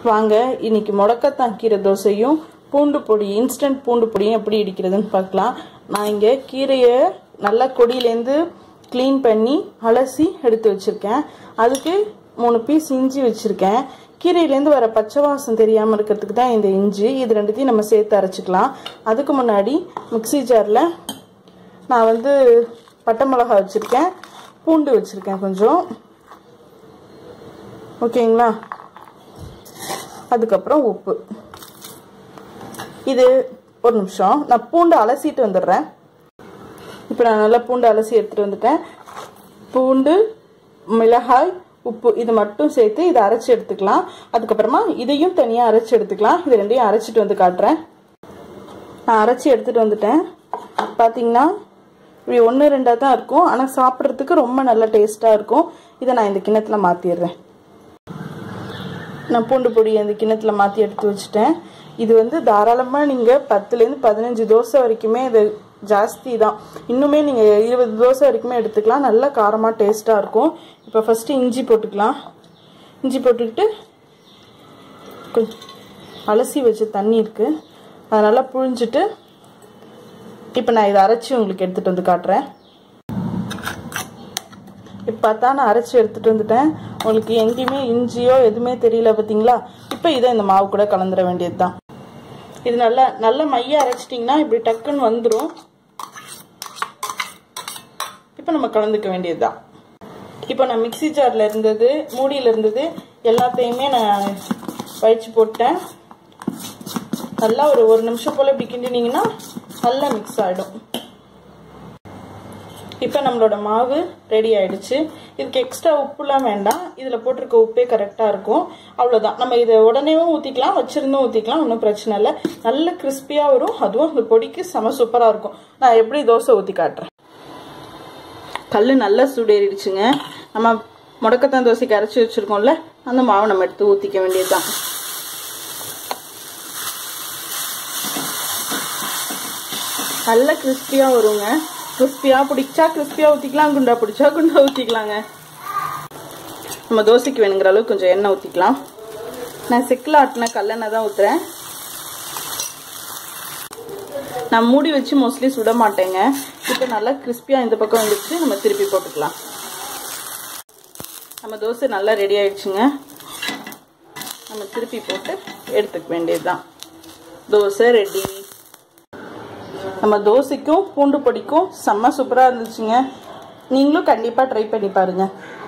வாங்க இன்னைக்கு முடக்கத்தான் கீரை தோசையும் பூண்டு பொடி இன்ஸ்டன்ட் பூண்டு பொடியும் எப்படி இடிக்கிறதுன்னு பார்க்கலாம் நான் இங்கே கீரையை நல்லா கொடியிலேருந்து க்ளீன் பண்ணி அலசி எடுத்து வச்சுருக்கேன் அதுக்கு மூணு பீஸ் இஞ்சி வச்சுருக்கேன் கீரையிலேருந்து வர பச்சை வாசம் தெரியாமல் இருக்கிறதுக்கு தான் இந்த இஞ்சி இது ரெண்டுத்தையும் நம்ம சேர்த்து அரைச்சிக்கலாம் அதுக்கு முன்னாடி மிக்ஸி ஜாரில் நான் வந்து பட்டை மிளகா வச்சுருக்கேன் பூண்டு வச்சுருக்கேன் கொஞ்சம் ஓகேங்களா அதுக்கப்புறம் உப்பு இது ஒரு நிமிஷம் நான் பூண்டு அலசிட்டு வந்துடுறேன் இப்போ நான் நல்லா பூண்டு அலசி எடுத்துகிட்டு வந்துட்டேன் பூண்டு மிளகாய் உப்பு இது மட்டும் சேர்த்து இதை அரைச்சி எடுத்துக்கலாம் அதுக்கப்புறமா இதையும் தனியாக அரைச்சி எடுத்துக்கலாம் இது ரெண்டையும் அரைச்சிட்டு வந்து காட்டுறேன் நான் அரைச்சி எடுத்துகிட்டு வந்துட்டேன் பார்த்தீங்கன்னா இப்படி ஒன்று ரெண்டாக தான் இருக்கும் ஆனால் சாப்பிட்றதுக்கு ரொம்ப நல்ல டேஸ்ட்டாக இருக்கும் இதை நான் இந்த கிண்ணத்தில் மாற்றிடுறேன் நான் பூண்டு பொடி அந்த கிண்ணத்தில் மாற்றி எடுத்து வச்சுட்டேன் இது வந்து தாராளமாக நீங்கள் பத்துலேருந்து பதினஞ்சு தோசை வரைக்குமே இது ஜாஸ்தி தான் இன்னுமே நீங்கள் இருபது தோசை வரைக்குமே எடுத்துக்கலாம் நல்லா காரமாக டேஸ்ட்டாக இருக்கும் இப்போ ஃபஸ்ட்டு இஞ்சி போட்டுக்கலாம் இஞ்சி போட்டுக்கிட்டு கொஞ்சம் அலசி வச்ச தண்ணி இருக்குது அதை நல்லா புழிஞ்சிட்டு இப்போ நான் இதை அரைச்சி உங்களுக்கு எடுத்துகிட்டு வந்து காட்டுறேன் இப்போ பார்த்தா நான் அரைச்சி எடுத்துகிட்டு வந்துட்டேன் உங்களுக்கு எங்கேயுமே இஞ்சியோ எதுவுமே தெரியல பார்த்தீங்களா இப்போ இதை இந்த மாவு கூட கலந்துட வேண்டியது தான் இது நல்லா நல்ல மைய அரைச்சிட்டிங்கன்னா இப்படி டக்குன்னு வந்துடும் இப்போ நம்ம கலந்துக்க வேண்டியது தான் இப்போ நான் மிக்சி ஜாரில் இருந்தது மூடியில் இருந்தது எல்லாத்தையுமே நான் வழிச்சு போட்டேன் நல்லா ஒரு ஒரு நிமிஷம் போல் இப்படி கிண்டினீங்கன்னா நல்லா மிக்ஸ் ஆகிடும் இப்போ நம்மளோட மாவு ரெடி ஆயிடுச்சு இதுக்கு எக்ஸ்ட்ரா உப்புலாம் வேண்டாம் இதில் போட்டிருக்க உப்பே கரெக்டாக இருக்கும் அவ்வளோதான் நம்ம இதை உடனேவும் ஊற்றிக்கலாம் வச்சிருந்தும் ஊற்றிக்கலாம் ஒன்றும் பிரச்சனை இல்லை நல்ல கிறிஸ்பியாக வரும் அதுவும் அந்த பொடிக்கு செம சூப்பராக இருக்கும் நான் எப்படி தோசை ஊற்றி காட்டுறேன் கல் நல்லா சூடேறிடுச்சுங்க நம்ம முடக்கத்தான் தோசைக்கு அரைச்சி வச்சுருக்கோம்ல அந்த மாவை நம்ம எடுத்து ஊற்றிக்க வேண்டியது தான் நல்ல கிறிஸ்பியாக வருங்க கிறிஸ்பியாக பிடிச்சா கிறிஸ்பியாக ஊற்றிக்கலாம் குண்டா பிடிச்சா குண்டா ஊற்றிக்கலாங்க நம்ம தோசைக்கு வேணுங்கிற அளவுக்கு கொஞ்சம் எண்ணெய் ஊற்றிக்கலாம் நான் செக்கில் ஆட்டின கல்லெண்ணெய் தான் ஊற்றுறேன் நான் மூடி வச்சு மோஸ்ட்லி சுட மாட்டேங்க இப்போ நல்லா கிறிஸ்பியாக இந்த பக்கம் வந்துச்சு நம்ம திருப்பி போட்டுக்கலாம் நம்ம தோசை நல்லா ரெடி ஆயிடுச்சுங்க நம்ம திருப்பி போட்டு எடுத்துக்க வேண்டியது தான் தோசை ரெடி நம்ம தோசைக்கும் பூண்டு பொடிக்கும் செம்ம சூப்பராக இருந்துச்சுங்க நீங்களும் கண்டிப்பாக ட்ரை பண்ணி பாருங்கள்